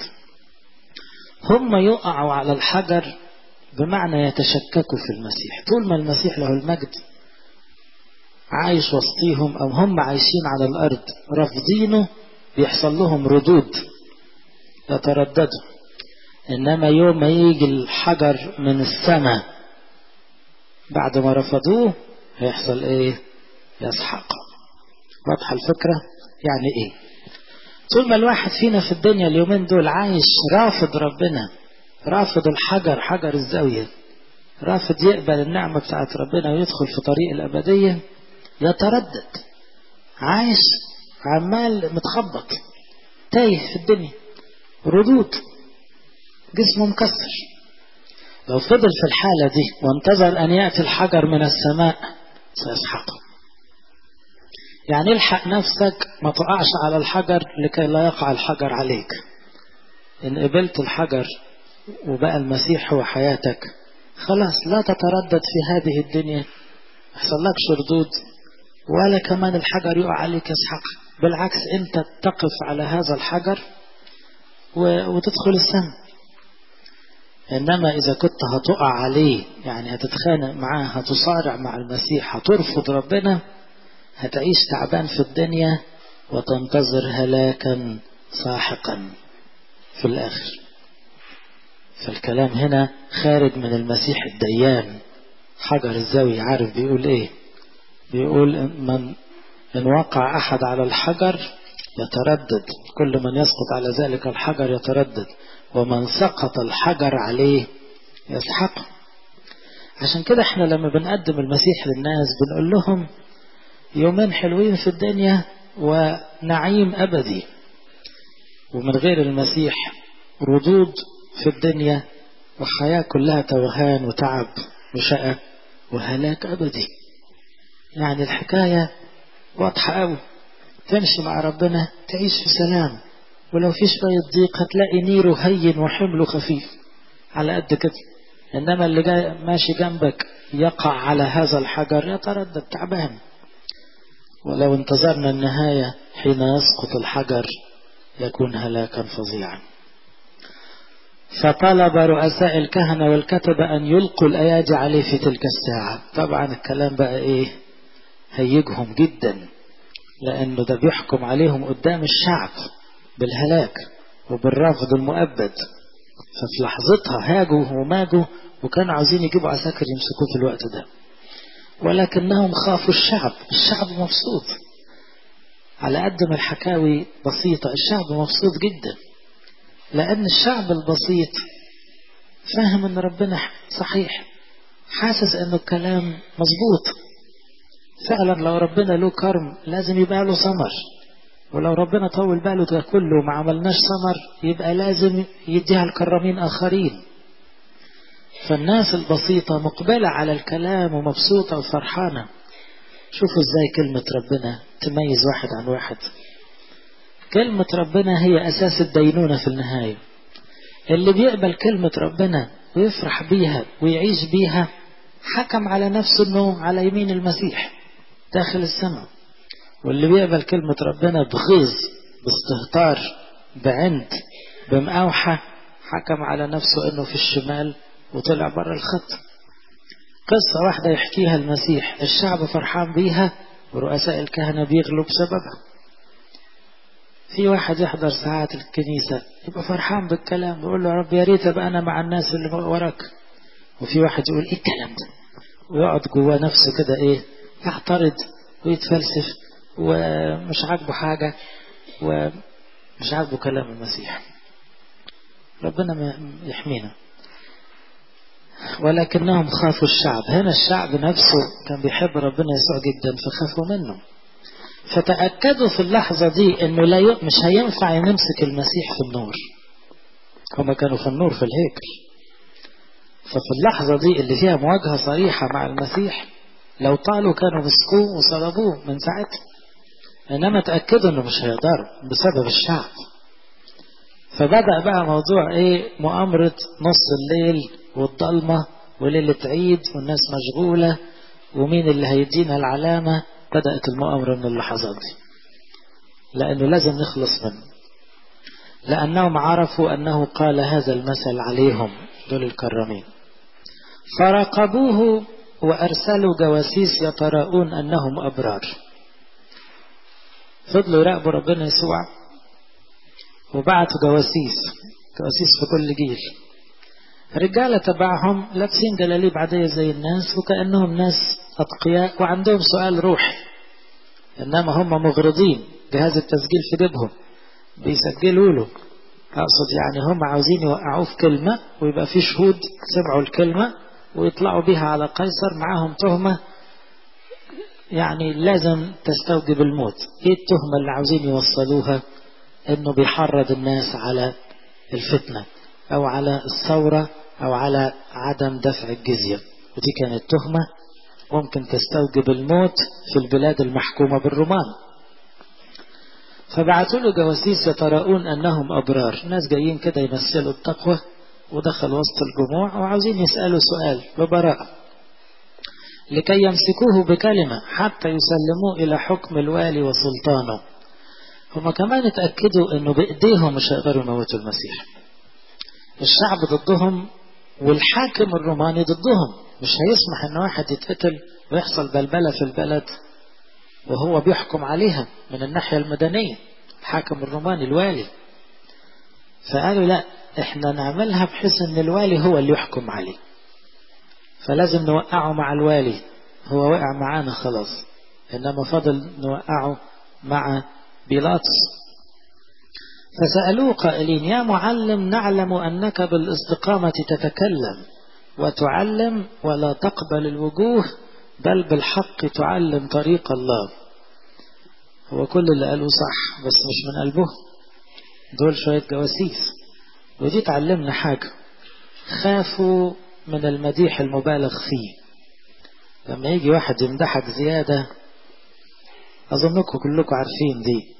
هم يقعوا على الحجر بمعنى يتشككوا في المسيح طول ما المسيح له المجد عايش وسطيهم أو هم عايشين على الأرض رافضينه بيحصل لهم ردود يترددوا إنما يوم ما يجي الحجر من السماء بعد ما رفضوه هيحصل إيه يسحق واضحة الفكرة يعني إيه طول ما الواحد فينا في الدنيا اليومين دول عايش رافض ربنا رافض الحجر حجر الزاوية رافض يقبل النعمة بتاعت ربنا ويدخل في طريق الأبدية يتردد عايش عمال متخبط تايه في الدنيا ردود جسمه مكسر لو فضل في الحالة دي وانتظر أن يأتي الحجر من السماء سيسحقه يعني الحق نفسك ما تقعش على الحجر لكي لا يقع الحجر عليك إن قبلت الحجر وبقى المسيح هو حياتك خلاص لا تتردد في هذه الدنيا يحصل لكش ردود ولا كمان الحجر يقع عليك يسحقك بالعكس انت تقف على هذا الحجر وتدخل السماء انما اذا كنت هتقع عليه يعني هتتخانق معاه هتصارع مع المسيح هترفض ربنا هتعيش تعبان في الدنيا وتنتظر هلاكا ساحقا في الاخر فالكلام هنا خارج من المسيح الديان حجر الزاوية عارف بيقول ايه بيقول من إن وقع أحد على الحجر يتردد كل من يسقط على ذلك الحجر يتردد ومن سقط الحجر عليه يسحقه عشان كده احنا لما بنقدم المسيح للناس بنقول لهم يومين حلوين في الدنيا ونعيم أبدي ومن غير المسيح ردود في الدنيا وحياة كلها توهان وتعب وشقى وهلاك أبدي يعني الحكاية واضحة أوي تمشي مع ربنا تعيش في سلام ولو في شوية ضيق هتلاقي نيره هين وحمله خفيف على قد كده إنما اللي جاي ماشي جنبك يقع على هذا الحجر يتردد تعبان ولو انتظرنا النهاية حين يسقط الحجر يكون هلاكا فظيعا فطلب رؤساء الكهنة والكتبة أن يلقوا الأيادي عليه في تلك الساعة طبعا الكلام بقى إيه هيجهم جدا لأنه ده بيحكم عليهم قدام الشعب بالهلاك وبالرفض المؤبد ففي لحظتها هاجوا وماجوا وكانوا عاوزين يجيبوا عساكر يمسكوه في الوقت ده ولكنهم خافوا الشعب الشعب مبسوط على قد ما الحكاوي بسيطة الشعب مبسوط جدا لأن الشعب البسيط فاهم أن ربنا صحيح حاسس أنه الكلام مظبوط فعلا لو ربنا له كرم لازم يبقى له ثمر ولو ربنا طول باله ده كله وما عملناش ثمر يبقى لازم يديها الكرامين آخرين فالناس البسيطة مقبلة على الكلام ومبسوطة وفرحانة شوفوا ازاي كلمة ربنا تميز واحد عن واحد كلمة ربنا هي أساس الدينونة في النهاية اللي بيقبل كلمة ربنا ويفرح بيها ويعيش بيها حكم على نفسه انه على يمين المسيح داخل السماء واللي بيقبل كلمة ربنا بغيظ باستهتار بعند بمقاوحة حكم على نفسه انه في الشمال وطلع بره الخط قصة واحدة يحكيها المسيح الشعب فرحان بيها ورؤساء الكهنة بيغلوا بسببها في واحد يحضر ساعات الكنيسة يبقى فرحان بالكلام يقول له يا رب يا ريت ابقى انا مع الناس اللي وراك وفي واحد يقول ايه الكلام ده ويقعد جواه نفسه كده ايه يعترض ويتفلسف ومش عاجبه حاجة ومش عاجبه كلام المسيح ربنا يحمينا ولكنهم خافوا الشعب هنا الشعب نفسه كان بيحب ربنا يسوع جدا فخافوا منه فتأكدوا في اللحظة دي انه لا ي... مش هينفع نمسك المسيح في النور هما كانوا في النور في الهيكل ففي اللحظة دي اللي فيها مواجهة صريحة مع المسيح لو طالوا كانوا مسكوه وصلبوه من ساعتها انما تأكدوا انه مش هيقدروا بسبب الشعب فبدأ بقى موضوع ايه مؤامرة نص الليل والضلمة وليلة عيد والناس مشغولة ومين اللي هيدينا العلامة بدأت المؤامرة من اللحظات دي لأنه لازم نخلص منه لأنهم عرفوا أنه قال هذا المثل عليهم دول الكرامين فراقبوه وأرسلوا جواسيس يتراءون أنهم أبرار فضلوا يراقبوا ربنا يسوع وبعتوا جواسيس جواسيس في كل جيل رجالة تبعهم لابسين جلاليب عادية زي الناس وكأنهم ناس أتقياء وعندهم سؤال روحي إنما هم مغرضين جهاز التسجيل في جيبهم بيسجلوا له أقصد يعني هم عاوزين يوقعوه في كلمة ويبقى في شهود سمعوا الكلمة ويطلعوا بيها على قيصر معاهم تهمة يعني لازم تستوجب الموت ايه التهمة اللي عاوزين يوصلوها انه بيحرض الناس على الفتنة او على الثورة او على عدم دفع الجزية ودي كانت تهمة ممكن تستوجب الموت في البلاد المحكومة بالرومان فبعثوا له جواسيس يتراءون انهم ابرار ناس جايين كده يمثلوا التقوى ودخلوا وسط الجموع وعاوزين يسألوا سؤال ببراءة لكي يمسكوه بكلمة حتى يسلموه إلى حكم الوالي وسلطانه هما كمان اتأكدوا أنه بإيديهم مش هيقدروا يموتوا المسيح الشعب ضدهم والحاكم الروماني ضدهم مش هيسمح أن واحد يتقتل ويحصل بلبلة في البلد وهو بيحكم عليها من الناحية المدنية الحاكم الروماني الوالي فقالوا لا احنا نعملها بحيث ان الوالي هو اللي يحكم عليه فلازم نوقعه مع الوالي هو وقع معانا خلاص انما فضل نوقعه مع بيلاطس فسألوه قائلين يا معلم نعلم أنك بالاستقامة تتكلم وتعلم ولا تقبل الوجوه بل بالحق تعلم طريق الله هو كل اللي قالوه صح بس مش من قلبه دول شوية جواسيس ودي تعلمنا حاجة خافوا من المديح المبالغ فيه لما يجي واحد يمدحك زيادة أظنكم كلكم عارفين دي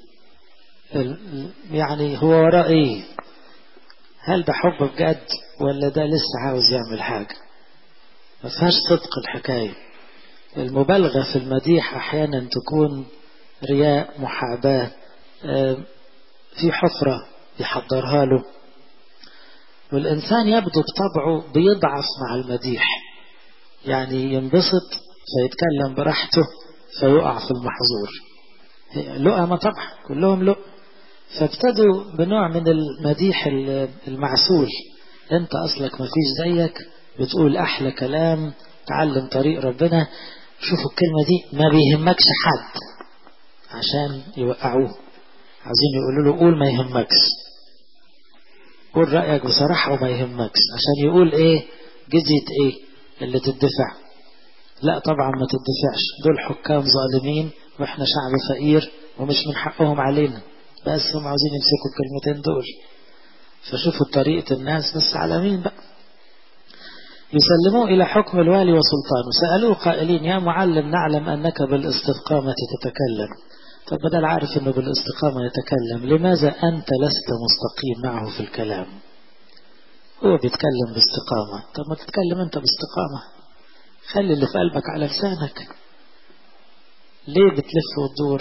يعني هو وراء ايه هل ده حب بجد ولا ده لسه عاوز يعمل حاجة ما فيهاش صدق الحكاية المبالغة في المديح أحيانا تكون رياء محاباة في حفرة يحضرها له والإنسان يبدو بطبعه بيضعف مع المديح يعني ينبسط فيتكلم براحته فيقع في المحظور لؤمة طبعا كلهم لؤ فابتدوا بنوع من المديح المعسول انت اصلك ما فيش زيك بتقول احلى كلام تعلم طريق ربنا شوفوا الكلمة دي ما بيهمكش حد عشان يوقعوه عايزين يقولوا له قول ما يهمكش قول رأيك بصراحة وما يهمكش عشان يقول ايه جزية ايه اللي تدفع لا طبعا ما تدفعش دول حكام ظالمين واحنا شعب فقير ومش من حقهم علينا بس هم عاوزين يمسكوا الكلمتين دول فشوفوا طريقة الناس بس على مين بقى يسلموه إلى حكم الوالي وسلطانه سألوه قائلين يا معلم نعلم أنك بالاستقامة تتكلم طب بدل عارف أنه بالاستقامة يتكلم لماذا أنت لست مستقيم معه في الكلام هو بيتكلم باستقامة طب ما تتكلم أنت باستقامة خلي اللي في قلبك على لسانك ليه بتلف وتدور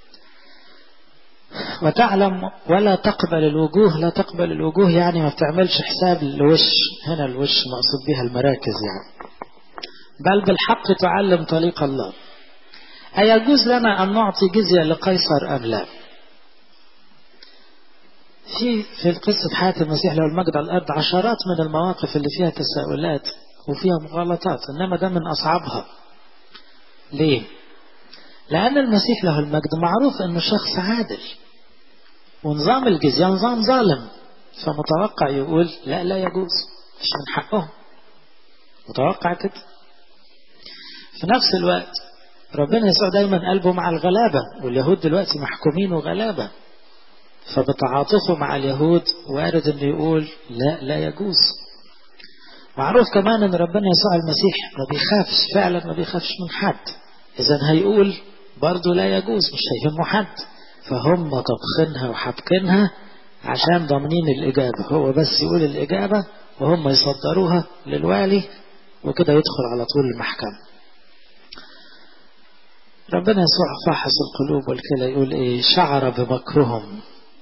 وتعلم ولا تقبل الوجوه لا تقبل الوجوه يعني ما بتعملش حساب الوش هنا الوش مقصود بها المراكز يعني بل بالحق تعلم طريق الله أيجوز لنا أن نعطي جزية لقيصر أم لا في في قصة حياة المسيح له المجد على الأرض عشرات من المواقف اللي فيها تساؤلات وفيها مغالطات إنما ده من أصعبها ليه؟ لأن المسيح له المجد معروف أنه شخص عادل ونظام الجزية نظام ظالم فمتوقع يقول لا لا يجوز مش من حقهم متوقع كده في نفس الوقت ربنا يسوع دايما قلبه مع الغلابة واليهود دلوقتي محكومين وغلابة فبتعاطفه مع اليهود وارد انه يقول لا لا يجوز معروف كمان ان ربنا يسوع المسيح ما بيخافش فعلا ما بيخافش من حد اذا هيقول برضه لا يجوز مش هيهمه حد فهم طبخينها وحابكينها عشان ضامنين الإجابة هو بس يقول الإجابة وهم يصدروها للوالي وكده يدخل على طول المحكمة ربنا يسوع فاحص القلوب والكلى يقول إيه شعر بمكرهم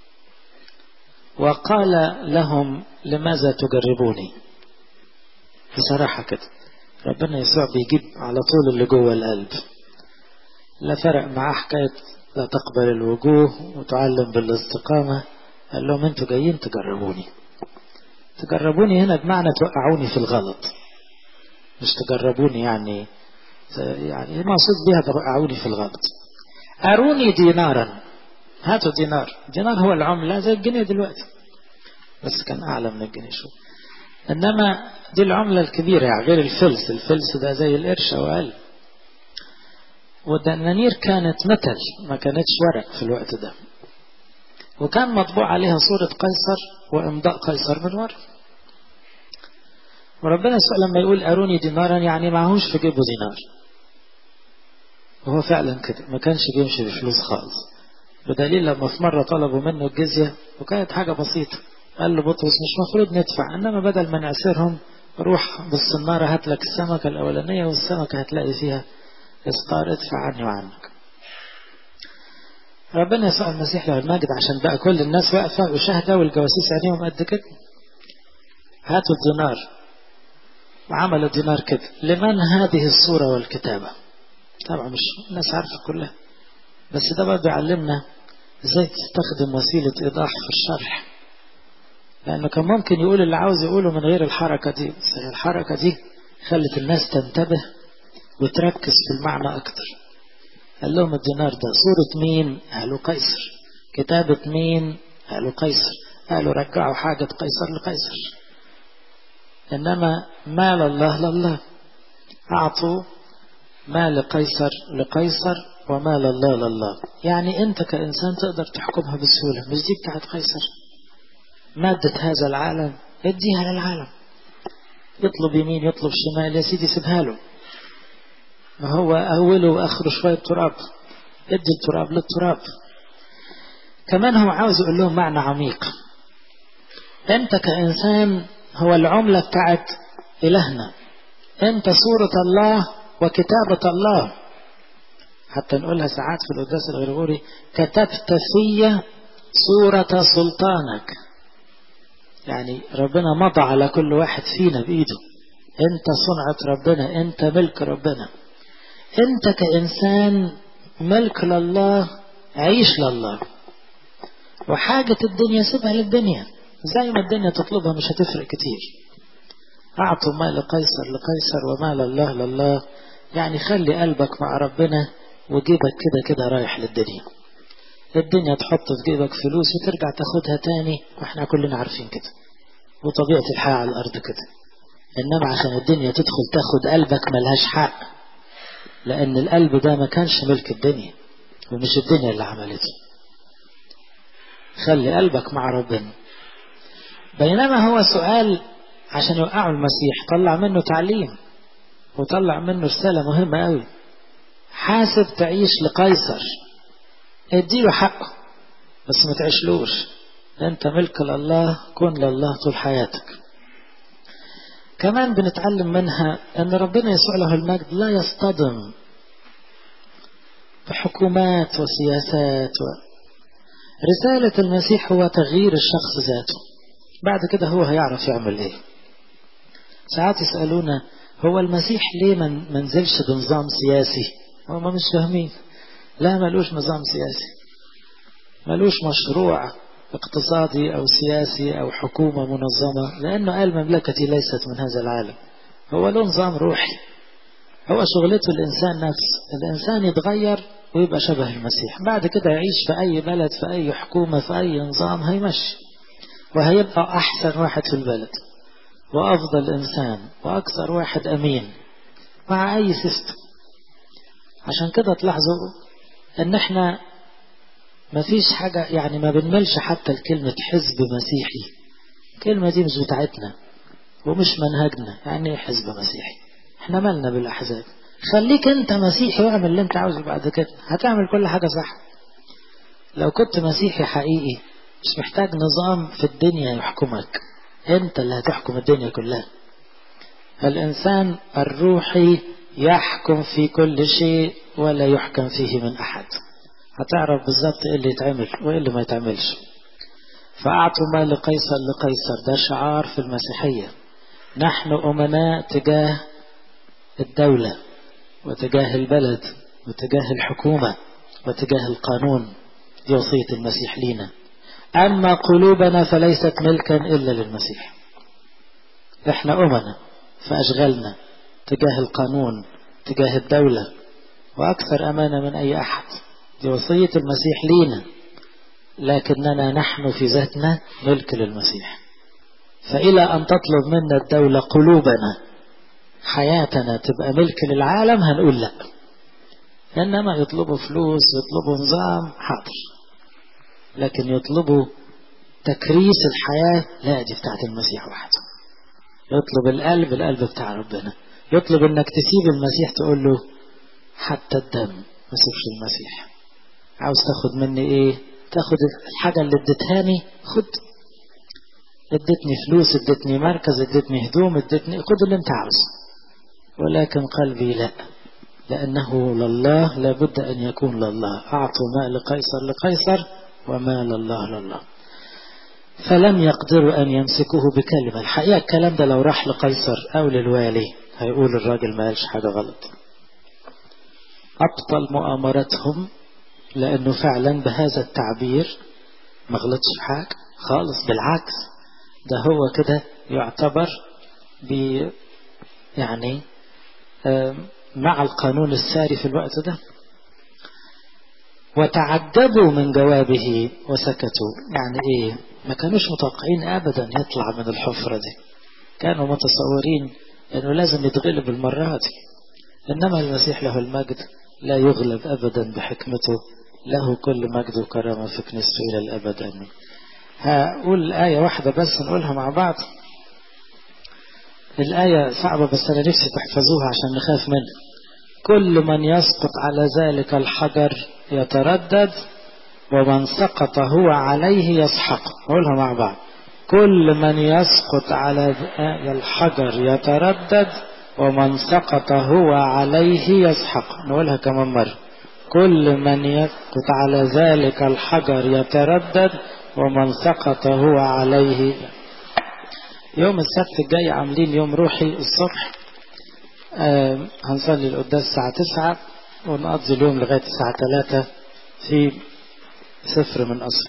وقال لهم لماذا تجربوني بصراحة كده ربنا يسوع بيجيب على طول اللي جوه القلب لا فرق معاه حكاية لا تقبل الوجوه وتعلم بالاستقامة قال لهم انتوا جايين تجربوني تجربوني هنا بمعنى توقعوني في الغلط مش تجربوني يعني يعني المقصود بها توقعوني في الغلط أروني دينارا هاتوا دينار دينار هو العملة زي الجنيه دلوقتي بس كان أعلى من الجنيه شوي إنما دي العملة الكبيرة يعني غير الفلس الفلس ده زي القرش أو أقل والدنانير كانت متل ما كانتش ورق في الوقت ده وكان مطبوع عليها صورة قيصر وإمضاء قيصر من ورا وربنا يسوع لما يقول أروني دينارا يعني معهوش في جيبه دينار وهو فعلا كده ما كانش بيمشي بفلوس خالص بدليل لما في مرة طلبوا منه الجزية وكانت حاجة بسيطة قال له بطرس مش مفروض ندفع إنما بدل ما نعسرهم روح بالصنارة هات لك السمكة الأولانية والسمكة هتلاقي فيها استار ادفع عني وعنك ربنا يسوع المسيح له المجد عشان بقى كل الناس واقفة وشاهدة والجواسيس عينيهم قد كده هاتوا الدينار وعمل الدينار كده لمن هذه الصورة والكتابة طبعا مش الناس عارفة كلها بس ده برضه يعلمنا ازاي تستخدم وسيلة ايضاح في الشرح لانه كان ممكن يقول اللي عاوز يقوله من غير الحركة دي بس الحركة دي خلت الناس تنتبه وتركز في المعنى اكتر قال لهم الدينار ده صورة مين قالوا قيصر كتابة مين قالوا قيصر قالوا رجعوا حاجة قيصر لقيصر إنما مال الله لله أعطوا مال قيصر لقيصر ومال الله لله يعني أنت كإنسان تقدر تحكمها بسهولة مش دي بتاعت قيصر مادة هذا العالم اديها للعالم يطلب يمين يطلب شمال يا سيدي سيبها له ما هو أوله وآخره شوية تراب ادي التراب للتراب كمان هو عاوز يقول لهم معنى عميق أنت كإنسان هو العملة بتاعت إلهنا أنت صورة الله وكتابة الله حتى نقولها ساعات في القداس الغرغوري كتبت في صورة سلطانك يعني ربنا مضى على كل واحد فينا بإيده أنت صنعة ربنا أنت ملك ربنا أنت كإنسان ملك لله عيش لله وحاجة الدنيا سيبها للدنيا زي ما الدنيا تطلبها مش هتفرق كتير أعطوا مال قيصر لقيصر ومال الله لله يعني خلي قلبك مع ربنا وجيبك كده كده رايح للدنيا الدنيا تحط في جيبك فلوس وترجع تاخدها تاني واحنا كلنا عارفين كده وطبيعة الحياة على الأرض كده إنما عشان الدنيا تدخل تاخد قلبك ملهاش حق لأن القلب ده ما كانش ملك الدنيا ومش الدنيا اللي عملته خلي قلبك مع ربنا بينما هو سؤال عشان يوقعوا المسيح طلع منه تعليم وطلع منه رسالة مهمة قوي حاسب تعيش لقيصر اديله حقه بس ما تعيشلوش انت ملك لله كن لله طول حياتك كمان بنتعلم منها ان ربنا يسوع له المجد لا يصطدم بحكومات وسياسات و... رسالة المسيح هو تغيير الشخص ذاته بعد كده هو هيعرف يعمل ايه ساعات يسألونا هو المسيح ليه من منزلش بنظام سياسي هم مش فاهمين لا ملوش نظام سياسي ملوش مشروع اقتصادي أو سياسي أو حكومة منظمة لأنه قال مملكتي ليست من هذا العالم هو له نظام روحي هو شغلته الإنسان نفسه الإنسان يتغير ويبقى شبه المسيح بعد كده يعيش في أي بلد في أي حكومة في أي نظام هيمشي وهيبقى أحسن واحد في البلد وأفضل إنسان وأكثر واحد أمين مع أي سيستم عشان كده تلاحظوا إن إحنا ما فيش حاجة يعني ما بنملش حتى لكلمة حزب مسيحي الكلمة دي مش بتاعتنا ومش منهجنا يعني ايه حزب مسيحي احنا مالنا بالأحزاب خليك انت مسيحي واعمل اللي انت عاوزه بعد كده هتعمل كل حاجة صح لو كنت مسيحي حقيقي مش محتاج نظام في الدنيا يحكمك انت اللي هتحكم الدنيا كلها فالإنسان الروحي يحكم في كل شيء ولا يحكم فيه من أحد هتعرف بالظبط ايه اللي يتعمل وايه اللي ما يتعملش فأعطوا ما لقيصر لقيصر ده شعار في المسيحية نحن أمناء تجاه الدولة وتجاه البلد وتجاه الحكومة وتجاه القانون دي وصية المسيح لينا أما قلوبنا فليست ملكا إلا للمسيح إحنا أمنا فأشغلنا تجاه القانون تجاه الدولة وأكثر أمانة من أي أحد دي وصية المسيح لينا لكننا نحن في ذاتنا ملك للمسيح فإلى أن تطلب منا الدولة قلوبنا حياتنا تبقى ملك للعالم هنقول لا إنما يطلبوا فلوس يطلبوا نظام حاضر لكن يطلبوا تكريس الحياة لا دي بتاعت المسيح وحده يطلب القلب القلب بتاع ربنا يطلب انك تسيب المسيح تقول له حتى الدم ما سيبش المسيح عاوز تاخد مني ايه تاخد الحاجة اللي اديتهاني خد ادتني فلوس ادتني مركز ادتني هدوم ادتني خد اللي انت عاوزه ولكن قلبي لا لأنه لله لابد أن يكون لله أعطوا ما لقيصر لقيصر وما لله لله فلم يقدروا أن يمسكوه بكلمة الحقيقة الكلام ده لو راح لقيصر أو للوالي هيقول الراجل ما قالش حاجة غلط أبطل مؤامرتهم لأنه فعلا بهذا التعبير ما غلطش في حاجة خالص بالعكس ده هو كده يعتبر ب يعني مع القانون الساري في الوقت ده وتعجبوا من جوابه وسكتوا يعني ايه ما كانوش متوقعين ابدا يطلع من الحفرة دي كانوا متصورين انه لازم يتغلب المرة دي انما المسيح له المجد لا يغلب ابدا بحكمته له كل مجد وكرامة في كنيسته الى الابد امين هقول آية واحدة بس نقولها مع بعض الآية صعبة بس أنا نفسي تحفظوها عشان نخاف منها كل من يسقط على ذلك الحجر يتردد ومن سقط هو عليه يسحق نقولها مع بعض كل من يسقط على الحجر يتردد ومن سقط هو عليه يسحق نقولها كمان مرة كل من يسقط على ذلك الحجر يتردد ومن سقط هو عليه يوم السبت الجاي عاملين يوم روحي الصبح آه هنصلي القداس الساعة تسعة ونقضي اليوم لغاية الساعة ثلاثة في سفر من أصل